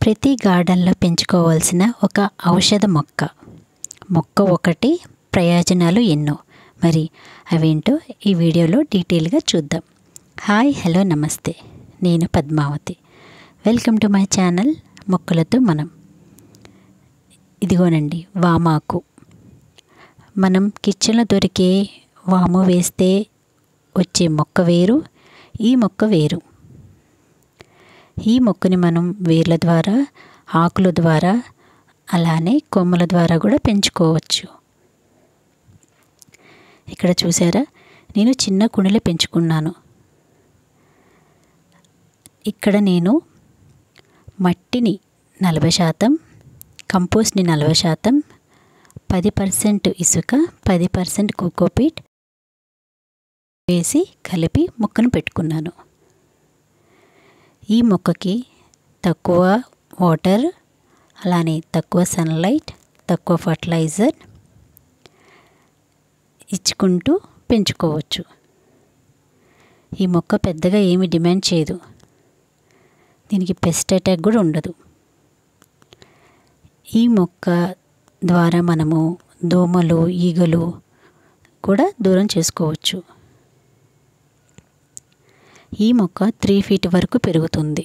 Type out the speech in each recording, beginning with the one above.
ప్రతి గార్డెన్లో పెంచుకోవాల్సిన ఒక ఔషధ మొక్క మొక్క ఒకటి ప్రయోజనాలు ఎన్నో మరి అవేంటో ఈ వీడియోలో డీటెయిల్గా చూద్దాం హాయ్ హలో నమస్తే నేను Padmavathi welcome to my channel మొక్కలతో మనం ఇదిగోనండి వామాకు మనం కిచెన్లో దొరికే వాము వేస్తే వచ్చే మొక్క వేరు ఈ మొక్క వేరు ఈ మొక్కని మనం వేర్ల ద్వారా ఆకుల ద్వారా అలానే కొమ్మల ద్వారా కూడా పెంచుకోవచ్చు ఇక్కడ చూసారా నేను చిన్న కుండలో పెంచుకున్నాను ఇక్కడ నేను మట్టిని నలభై శాతం కంపోస్ట్ని నలభై శాతం పది పర్సెంట్ ఇసుక పది పర్సెంట్ కోకోపీట్ వేసి కలిపి మొక్కను పెట్టుకున్నాను ఈ మొక్కకి తక్కువ వాటర్ అలానే తక్కువ సన్లైట్ తక్కువ ఫర్టిలైజర్ ఇచ్చుకుంటూ పెంచుకోవచ్చు ఈ మొక్క పెద్దగా ఏమి డిమాండ్ చేయదు దీనికి పెస్ట్ అటాక్ కూడా ఉండదు ఈ మొక్క ద్వారా మనము దోమలు ఈగలు కూడా దూరం చేసుకోవచ్చు ఈ మొక్క త్రీ ఫీట్ వరకు పెరుగుతుంది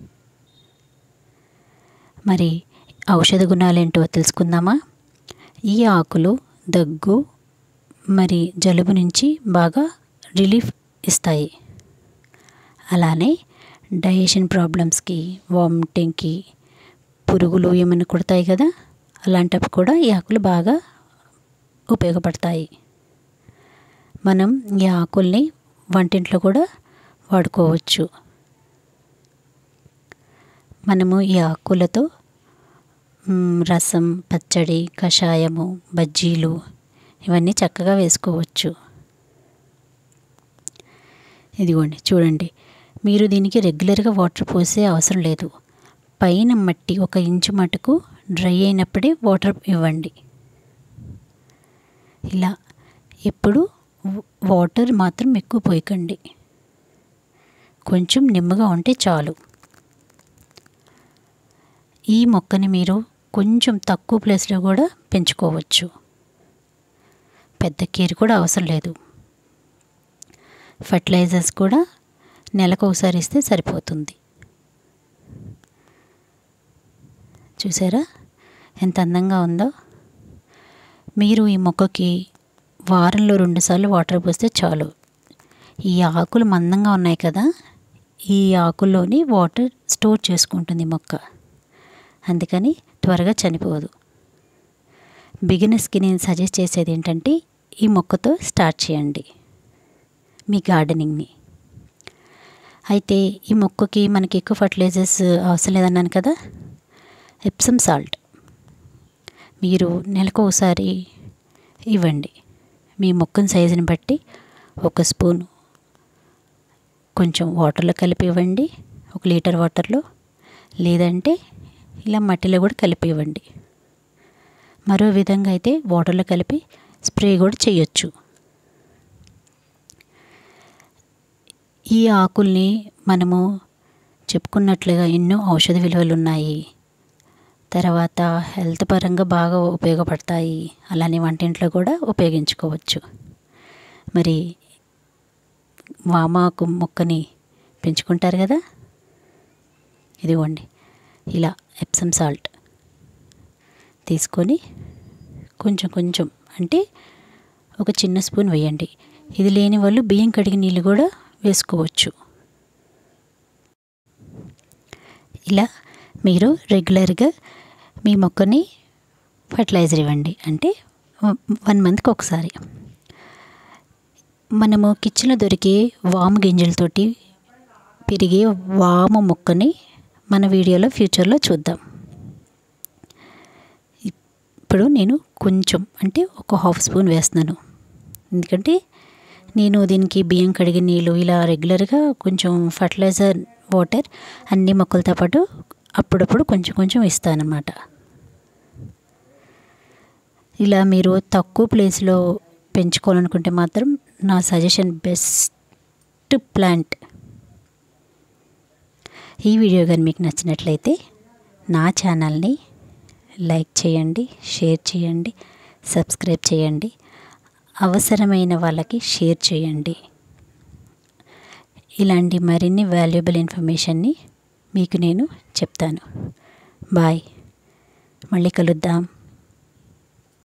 మరి ఔషధ గుణాలేంటో తెలుసుకుందామా ఈ ఆకులు దగ్గు మరి జలుబు నుంచి బాగా రిలీఫ్ ఇస్తాయి అలానే డైజెషన్ ప్రాబ్లమ్స్కి వామిటింగ్కి పురుగులు ఏమైనా కుడతాయి కదా అలాంటప్పుడు కూడా ఈ ఆకులు బాగా ఉపయోగపడతాయి మనం ఈ ఆకుల్ని వంటింట్లో కూడా వాడుకోవచ్చు మనము ఈ ఆకులతో రసం పచ్చడి కషాయము బజ్జీలు ఇవన్నీ చక్కగా వేసుకోవచ్చు ఇదిగోండి చూడండి మీరు దీనికి రెగ్యులర్గా వాటర్ పోసే అవసరం లేదు పైన మట్టి ఒక ఇంచు మటుకు డ్రై అయినప్పుడే వాటర్ ఇవ్వండి ఇలా ఎప్పుడు వాటర్ మాత్రం ఎక్కువ పోయకండి కొంచెం నిమ్మగా ఉంటే చాలు ఈ మొక్కని మీరు కొంచెం తక్కువ ప్లేస్లో కూడా పెంచుకోవచ్చు పెద్ద కేర్ కూడా అవసరం లేదు ఫర్టిలైజర్స్ కూడా నెలకు ఒకసారి ఇస్తే సరిపోతుంది చూసారా ఎంత అందంగా ఉందో మీరు ఈ మొక్కకి వారంలో రెండుసార్లు వాటర్ పోస్తే చాలు ఈ ఆకులు మందంగా ఉన్నాయి కదా ఈ ఆకుల్లోని వాటర్ స్టోర్ చేసుకుంటుంది మొక్క అందుకని త్వరగా చనిపోదు బిగినర్స్కి నేను సజెస్ట్ చేసేది ఏంటంటే ఈ మొక్కతో స్టార్ట్ చేయండి మీ గార్డెనింగ్ని అయితే ఈ మొక్కకి మనకి ఎక్కువ ఫర్టిలైజర్స్ అవసరం లేదన్నాను కదా ఎప్సమ్ సాల్ట్ మీరు నెలకు ఒకసారి ఇవ్వండి మీ మొక్కని సైజుని బట్టి ఒక స్పూన్ కొంచెం వాటర్లో కలిపి ఇవ్వండి ఒక లీటర్ వాటర్లో లేదంటే ఇలా మట్టిలో కూడా కలిపి ఇవ్వండి మరో విధంగా అయితే వాటర్లో కలిపి స్ప్రే కూడా చేయొచ్చు ఈ ఆకుల్ని మనము చెప్పుకున్నట్లుగా ఎన్నో ఔషధ విలువలు ఉన్నాయి తర్వాత హెల్త్ పరంగా బాగా ఉపయోగపడతాయి అలానే వంటింట్లో కూడా ఉపయోగించుకోవచ్చు మరి వామాకు మొక్కని పెంచుకుంటారు కదా ఇదిగోండి ఇలా ఎప్సమ్ సాల్ట్ తీసుకొని కొంచెం కొంచెం అంటే ఒక చిన్న స్పూన్ వేయండి ఇది లేని వాళ్ళు బియ్యం కడిగి నీళ్ళు కూడా వేసుకోవచ్చు ఇలా మీరు రెగ్యులర్గా మీ మొక్కని ఫర్టిలైజర్ ఇవ్వండి అంటే వన్ మంత్కి ఒకసారి మనము కిచెన్లో దొరికే వాము గింజలతోటి పెరిగే వాము మొక్కని మన వీడియోలో ఫ్యూచర్లో చూద్దాం ఇప్పుడు నేను కొంచెం అంటే ఒక హాఫ్ స్పూన్ వేస్తున్నాను ఎందుకంటే నేను దీనికి బియ్యం కడిగిన నీళ్ళు ఇలా రెగ్యులర్గా కొంచెం ఫర్టిలైజర్ వాటర్ అన్ని మొక్కలతో పాటు అప్పుడప్పుడు కొంచెం కొంచెం ఇస్తానన్నమాట ఇలా మీరు తక్కువ ప్లేస్లో పెంచుకోవాలనుకుంటే మాత్రం నా సజెషన్ బెస్ట్ ప్లాంట్ ఈ వీడియో కానీ మీకు నచ్చినట్లయితే నా ఛానల్ని లైక్ చేయండి షేర్ చేయండి సబ్స్క్రైబ్ చేయండి అవసరమైన వాళ్ళకి షేర్ చేయండి ఇలాంటి మరిన్ని వాల్యుబుల్ ఇన్ఫర్మేషన్ని మీకు నేను చెప్తాను బాయ్ మళ్ళీ కలుద్దాం